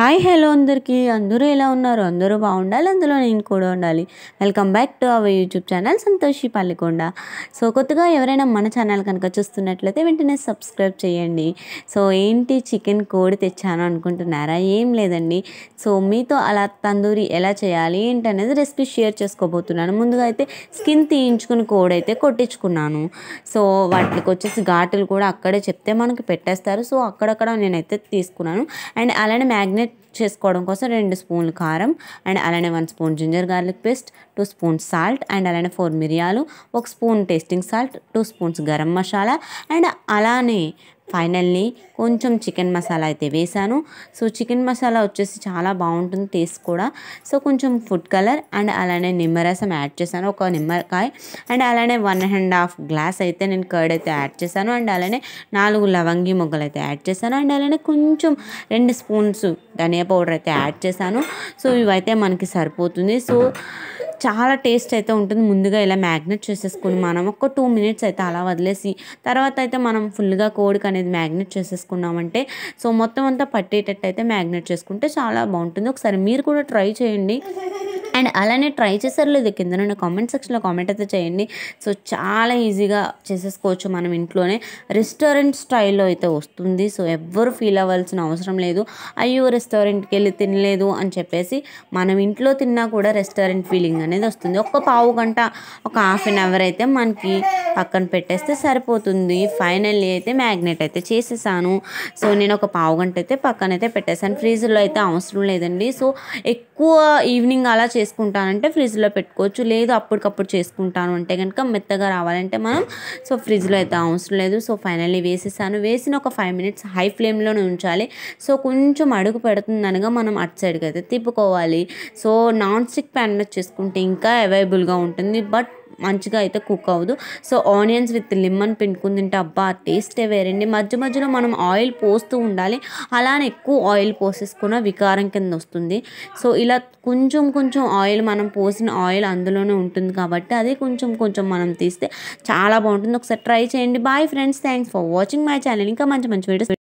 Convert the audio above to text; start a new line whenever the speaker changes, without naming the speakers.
hi hello అందరికీ అందరూ ఎలా ఉన్నారు అందరూ బాగుండాలి అందులో నేను కూడా ఉండాలి welcome back to our YouTube channel Santoshi Pallikonda so కొత్తగా ఎవరైనా మన ఛానల్ కనుక చూస్తున్నట్లయితే వెంటనే సబ్స్క్రైబ్ చేయండి సో ఏంటి చికెన్ కోడి తెచ్చాను అనుకుంటున్నారా ఏం లేదండి సో మీతో అలా తందూరి ఎలా చేయాలి ఏంటి అనేది రెసిపీ షేర్ చేసుకోబోతున్నాను ముందుగా అయితే స్కిన్ తీయించుకుని కోడి అయితే కొట్టించుకున్నాను సో వాటికి వచ్చేసి ఘాటులు కూడా అక్కడే చెప్తే మనకి పెట్టేస్తారు సో అక్కడక్కడ నేనైతే తీసుకున్నాను అండ్ అలానే మ్యాగ్నెట్ చేసుకోవడం కోసం రెండు స్పూన్లు కారం అండ్ అలానే one spoon ginger garlic paste two spoons salt and అలానే ఫోర్ మిరియాలు ఒక spoon tasting salt two spoons garam masala and అలానే ఫైనల్లీ కొంచెం చికెన్ మసాలా అయితే వేసాను సో చికెన్ మసాలా వచ్చేసి చాలా బాగుంటుంది టేస్ట్ కూడా సో కొంచెం ఫుడ్ కలర్ అండ్ అలానే నిమ్మరసం యాడ్ చేశాను ఒక నిమ్మకాయ అండ్ అలానే వన్ అండ్ హాఫ్ గ్లాస్ అయితే నేను కర్డ్ అయితే యాడ్ చేశాను అండ్ అలానే నాలుగు లవంగి మొగ్గలు అయితే యాడ్ చేశాను అండ్ అలానే కొంచెం రెండు స్పూన్స్ ధనియా పౌడర్ అయితే యాడ్ చేశాను సో ఇవైతే మనకి సరిపోతుంది సో చాలా టేస్ట్ అయితే ఉంటుంది ముందుగా ఇలా మ్యాగ్నెట్ చేసేసుకుని మనం ఒక టూ మినిట్స్ అయితే అలా వదిలేసి తర్వాత అయితే మనం ఫుల్గా కోడికి అనేది మ్యాగ్నెట్ చేసేసుకున్నామంటే సో మొత్తం అంతా పట్టేటట్టు అయితే మ్యాగ్నెట్ చేసుకుంటే చాలా బాగుంటుంది ఒకసారి మీరు కూడా ట్రై చేయండి అండ్ అలానే ట్రై చేశారు లేదు కింద నుండి కామెంట్ సెక్షన్లో కామెంట్ అయితే చేయండి సో చాలా ఈజీగా చేసేసుకోవచ్చు మనం ఇంట్లోనే రెస్టారెంట్ స్టైల్లో అయితే వస్తుంది సో ఎవ్వరు ఫీల్ అవ్వాల్సిన అవసరం లేదు అయ్యో రెస్టారెంట్కి వెళ్ళి తినలేదు అని చెప్పేసి మనం ఇంట్లో తిన్నా కూడా రెస్టారెంట్ ఫీలింగ్ అనేది వస్తుంది ఒక పావు గంట ఒక హాఫ్ అన్ అవర్ అయితే మనకి పక్కన పెట్టేస్తే సరిపోతుంది ఫైనల్లీ అయితే మ్యాగ్నెట్ అయితే చేసేసాను సో నేను ఒక పావు గంట అయితే పక్కన అయితే పెట్టేశాను ఫ్రీజర్లో అయితే అవసరం లేదండి సో ఎక్కువ ఈవినింగ్ అలా చేసుకుంటానంటే ఫ్రిడ్జ్లో పెట్టుకోవచ్చు లేదు అప్పటికప్పుడు చేసుకుంటాను అంటే కనుక మెత్తగా రావాలంటే మనం సో ఫ్రిడ్జ్లో అయితే అవసరం లేదు సో ఫైనల్లీ వేసేసాను వేసిన ఒక ఫైవ్ మినిట్స్ హై ఫ్లేమ్లోనే ఉంచాలి సో కొంచెం అడుగు పెడుతుందనగా మనం అటు సైడ్కి అయితే తిప్పుకోవాలి సో నాన్ స్టిక్ ప్యాన్ మీద చేసుకుంటే ఇంకా అవైలబుల్గా ఉంటుంది బట్ మంచిగా అయితే కుక్ అవ్వదు సో ఆనియన్స్ విత్ లిమ్మన్ పిండుకుని తింటే అబ్బా టేస్టే వేరండి మధ్య మధ్యలో మనం ఆయిల్ పోస్తూ ఉండాలి అలానే ఎక్కువ ఆయిల్ పోసేసుకున్న వికారం కింద వస్తుంది సో ఇలా కొంచెం కొంచెం ఆయిల్ మనం పోసిన ఆయిల్ అందులోనే ఉంటుంది కాబట్టి అది కొంచెం కొంచెం మనం తీస్తే చాలా బాగుంటుంది ఒకసారి ట్రై చేయండి bye friends thanks for watching my channel ఇంకా మంచి మంచి వీడియోస్